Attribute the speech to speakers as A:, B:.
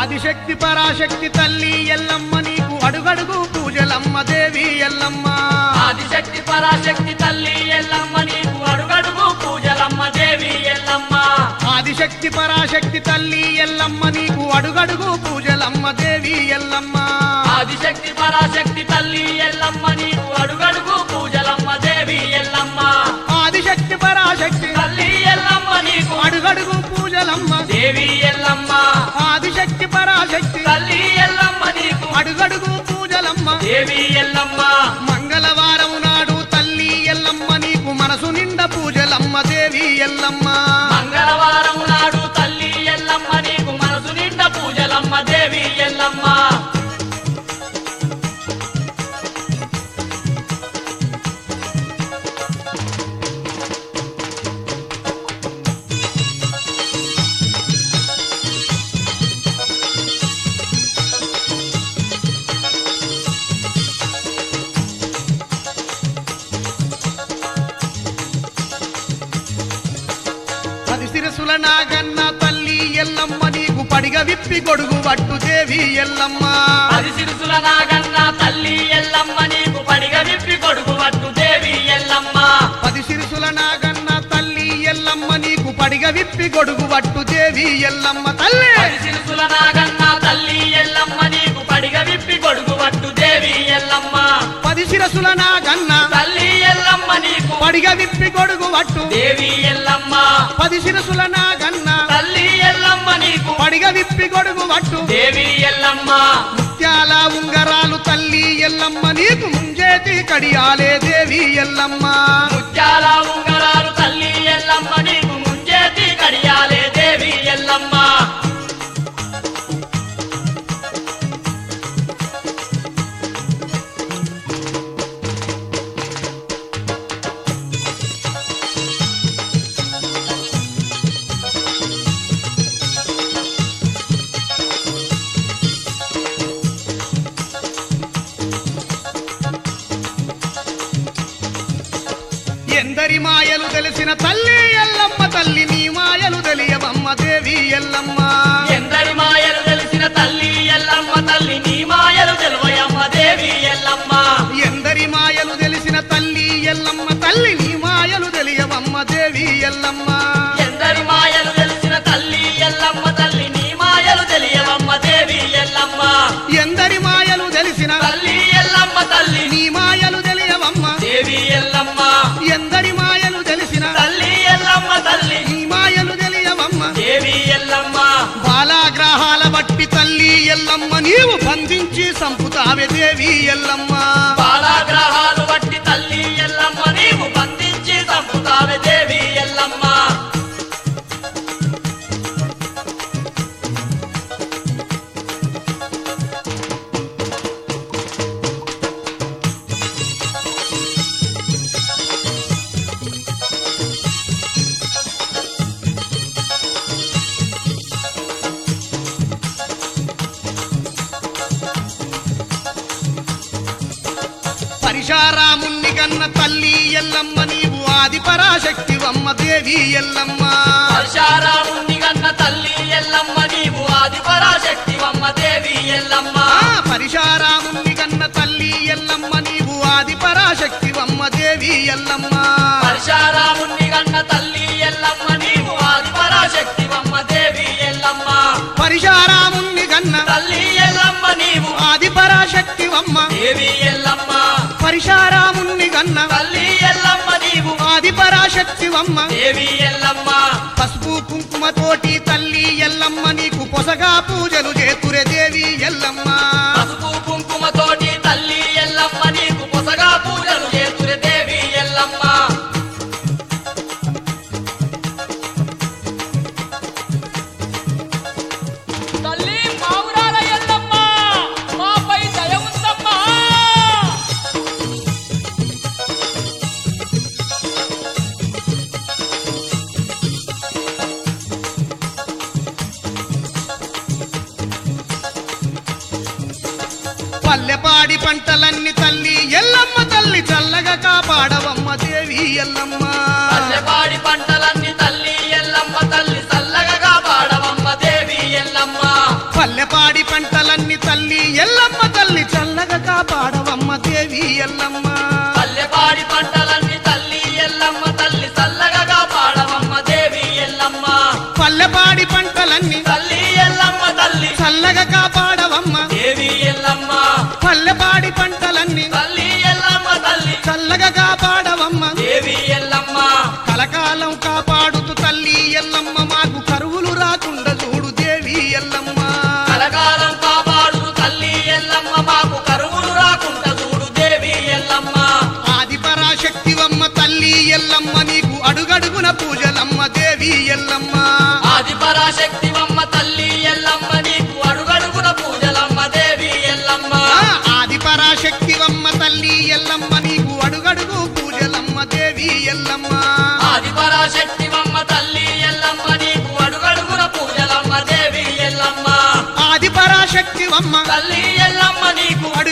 A: ఆదిశక్తి పరాశక్తి తల్లి ఎల్లమ్మ నీకు అడుగడుగు పూజలమ్మ దేవి ఎల్లమ్మ
B: ఆదిశక్తి పరాశక్తి తల్లి ఎల్లమ్మ నీకు అడుగడుగు పూజలమ్మ దేవి ఎల్లమ్మ
A: ఆదిశక్తి పరాశక్తి తల్లి ఎల్లమ్మ నీకు అడుగడుగు పూజలమ్మ దేవి ఎల్లమ్మ
B: ఆదిశక్తి పరాశక్తి తల్లి ఎల్లమ్మ నీకు అడుగడుగు పూజలమ్మ దేవి ఎల్లమ్మ
A: ఆదిశక్తి పరాశక్తి
B: తల్లి ఎల్లమ్మ నీకు
A: అడుగడుగు పూజలమ్మ
B: దేవి ఎల్లమ్మ
A: ఆదిశక్తి పరాశక్తి
B: తల్లి ఎల్లమ్మ నీకు
A: అడుగడుగు పూజలమ్మ
B: దేవి ఎల్లమ్మ
A: మంగళవారం నాడు తల్లి ఎల్లమ్మ నీకు మనసు నిండా పూజలమ్మ దేవి ఎల్లమ్మ
B: మంగళవారం నాడు తల్లి ఎల్లమ్మ నీకు మనసు నిండా పూజలమ్మ దేవి ఎల్లమ్మ
A: పది శిరసుల నాగన్న తల్లి ఎల్లమ్మ నీకు పడిగ విప్పి గొడుగు పట్టు దేవి ఎల్లమ్మ
B: పది సిరుసుల నాగన్న తల్లి ఎల్లమ్మ నీకు పడిగ విప్పి కొడుకు పట్టు దేవి ఎల్లమ్మ
A: పది శిరసుల నాగన్న తల్లి ఎల్లమ్మ నీకు పడిగ విప్పి గొడుగు పట్టు దేవి ఎల్లమ్మ తల్లి
B: పది సిరుసుల నాగన్న తల్లి ఎల్లమ్మ నీకు పడిగ విప్పి కొడుకు పట్టు దేవి ఎల్లమ్మ
A: పది శిరసుల నాగన్న
B: తల్లి ఎల్లమ్మ నీకు
A: పడిగ విప్పి గొడుగు పట్టు
B: దేవి ఎల్లమ్మ
A: పది శిరసుల నాగన్న
B: తల్లి ఎల్లమ్మ నీకు
A: పడిగ విప్పి గొడుగు పట్టు
B: దేవి ఎల్లమ్మ
A: ముత్యాల ఉంగరాలు తల్లి ఎల్లమ్మ నీకు ముంజేతి కడియాలే దేవి ఎల్లమ్మ
B: ముత్యాల ఉంగరాలు తల్లి ఎల్లమ్మ నీకు ముంజేతి కడియాలే దేవి ఎల్లమ్మ
A: ఎందరి మాయలు తెలిసిన తల్లి ఎల్లమ్మ తల్లి నీ మాయలు తెలియవమ్మ దేవి ఎల్లమ్మ
B: ఎందరి మాయలు తెలిసిన తల్లి ఎల్లమ్మ తల్లి నీ మాయలు తెలువయమ్మ దేవి ఎల్లమ్మ
A: ఎందరి మాయలు తెలిసిన తల్లి ఎల్లమ్మ తల్లి నీ మాయలు తెలియవమ్మ దేవి ఎల్లమ్మ
B: ఎందరి మాయలు తెలిసిన తల్లి ఎల్లమ్మ తల్లి నీ మాయలు తెలియవమ్మ దేవి ఎల్లమ్మ
A: ఎందరి మాయలు తెలిసిన
B: తల్లి ఎల్లమ్మ తల్లి
A: నీ మాయలు తెలియవమ్మ
B: దేవి ఎల్లమ్మ
A: ఎందరి మాయలు తెలిసిన
B: తల్లి ఎల్లమ్మ తల్లి
A: నీ మాయలు తెలియవమ్మ
B: దేవి ఎల్లమ్మ
A: బాలాగ్రహాల బట్టి తల్లి ఎల్లమ్మ నీవు బంధించి సంపుతావే దేవి ఎల్లమ్మ
B: బాలాగ్రహాలు బట్టి తల్లి ఎల్లమ్మ నీవు బంధించి చంపుతావే దేవి ఎల్లమ్మ
A: పరిశారాముణ్ణి కన్న తల్లి ఎల్లమ్మ నీవు ఆది పరాశక్తివమ్మ దేవి ఎల్లమ్మ
B: పరశారాముని గన్న తల్లి ఎల్లమ్మ నీవు ఆది పరాశక్తివమ్మ దేవి ఎల్లమ్మ
A: ఆ పరిశారాముణ్ణి కన్న తల్లి ఎల్లమ్మ నీవు ఆది పరాశక్తివమ్మ దేవి ఎల్లమ్మ
B: పరశారాముని గన్న తల్లి ఎల్లమ్మ నీవు ఆది పరాశక్తివమ్మ దేవి ఎల్లమ్మ
A: పరిశారాముణ్ణి కన్న
B: తల్లి ఎల్లమ్మ నీవు
A: ఆది పరాశక్తివమ్మ
B: దేవి ఎల్లమ్మ
A: పరిశారాముణ్ణి కన్న
B: తల్లి ఎల్లమ్మ నీవు
A: ఆది పరాశక్తివమ్మ
B: దేవి ఎల్లమ్మ
A: పసుపు కుంకుమతోటి తల్లి ఎల్లమ్మ నీకు పొసగా పూజలు చేతురే దేవి ఎల్లమ్మ
B: పసుపు కుంకుమతోటి తల్లి ఎల్లమ్మ నీకు పొసగా పూజలు చేతురే దేవి ఎల్లమ్మ
C: తల్లి పావురాల ఎల్లమ్మ మాపై దయ ఉందమ్మా
A: పల్లెపాడి పంటలన్నీ తల్లి ఎల్లమ్మ తల్లి చల్లగా కాపాడవమ్మ దేవి ఎల్లమ్మ
B: పల్లెపాడి పంటలన్నీ తల్లి ఎల్లమ్మ తల్లి చల్లగా కాపాడవమ్మ దేవి ఎల్లమ్మ
A: పల్లెపాడి కాపాడవమ్మ దేవి ఎల్లమ్మ
B: పల్లెపాడి పంటలన్నీ తల్లి ఎల్లమ్మ తల్లి చల్లగా కాపాడవమ్మ దేవి ఎల్లమ్మ
A: పల్లెపాడి పంటలన్నీ
B: తల్లి ఎల్లమ్మ తల్లి
A: చల్లగా కాపాడవమ్మ
B: దేవి ఎల్లమ్మ
A: పల్లెపాడి పంటలన్నీ
B: తల్లి ఎల్లమ్మ తల్లి
A: చల్లగా కాపాడవమ్మ
B: దేవి ఎల్లమ్మ
A: కలకాలం కాపాడుతూ తల్లి ఎల్లమ్మ మాకు కరువులు రాకుండా చూడు దేవి ఎల్లమ్మ
B: కలకాలం కాపాడు తల్లి ఎల్లమ్మ మాకు కరువులు రాకుండా చూడు దేవి ఎల్లమ్మ
A: ఆది పరాశక్తివమ్మ తల్లి ఎల్లమ్మ నీకు అడుగడుగున పూజలమ్మ దేవి ఎల్లమ్మ
B: ఆది పరాశక్తివమ్మ తల్లి ఎల్లమ్మ నీకు అడుగడుగున పూజలమ్మ దేవి ఎల్లమ్మ
A: ఆ, ఆది పరాశక్తివమ్మ తల్లి ఎల్లమ్మ నీకు అడుగడుగు పూజలమ్మ దేవి ఎల్లమ్మ
B: ఆది పరాశక్తివమ్మ తల్లి ఎల్లమ్మ నీకు అడుగడుగున పూజలమ్మ దేవి ఎల్లమ్మ
A: ఆది పరాశక్తివమ్మ
B: తల్లి ఎల్లమ్మ నీకు